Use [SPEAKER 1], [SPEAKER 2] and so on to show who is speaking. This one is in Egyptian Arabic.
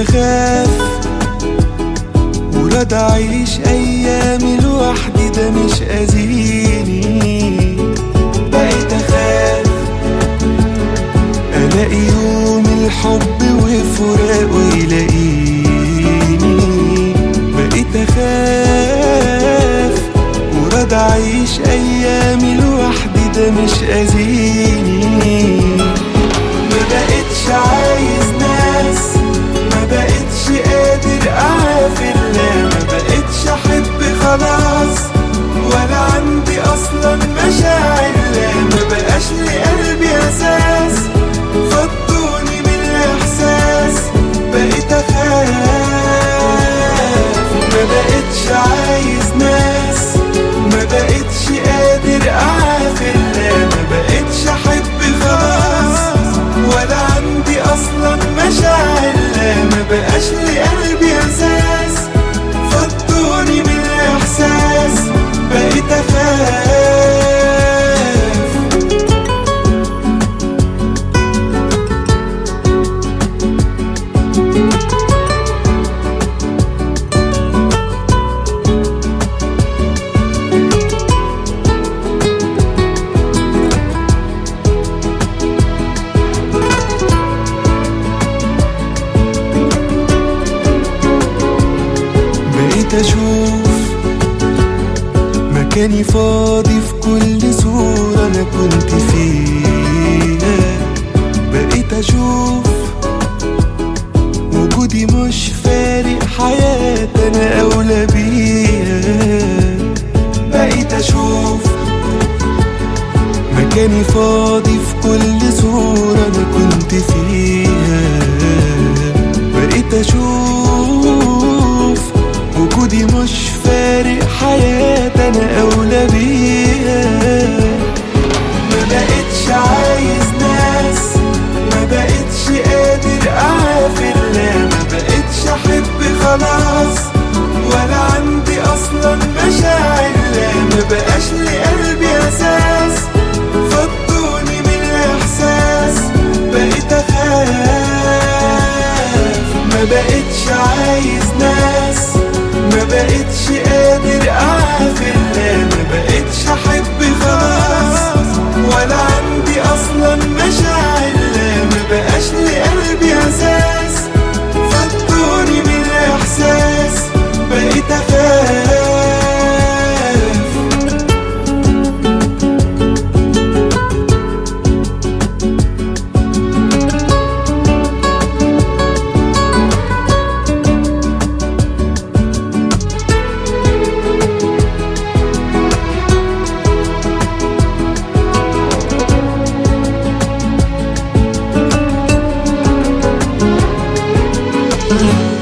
[SPEAKER 1] اخاف ورد اعيش ايامي لوحدي ده مش اذيني بقيت اخاف الاقي يوم الحب وفراقه يلاقيني بقيت اخاف ورد اعيش ايامي لوحدي ده مش اذيني ما بقتش عايز ناس ما بقتش قادر اعافر لا ما بقتش احب خلاص ولا عندي اصلا مشاعر لا ما بقاش لقلبي اساس فضوني من الاحساس بقيت اخاف ما بقتش عايز ناس ما بقتش قادر اعافر لا ما بقتش احب خلاص ولا عندي اصلا مشاعر لا ما بقاش لقلبي اساس فضوني من الاحساس بقيت اخاف بقيت اشوف مكاني فاضي في كل صورة انا كنت فيها بقيت اشوف وجودي مش فارق حياتي انا اولى بيها بقيت اشوف مكاني فاضي في كل صورة انا كنت فيها بقيت اشوف وجودي مش فارق حياتي انا اولى بيها ما بقتش عايز ناس ما بقتش قادر اعافر لا ما بقتش احب خلاص ولا عندي اصلا مشاعر لا ما بقاش لقلبي اساس فضوني من الاحساس بقيت اخاف ما بقتش عايز ناس ما بقتش قادر اعافر لا ما بقتش احب خلاص ولا عندي اصلا مشاعر لا ما بقاش لقلبي اساس فضوني من الاحساس بقيت اخاف
[SPEAKER 2] Thank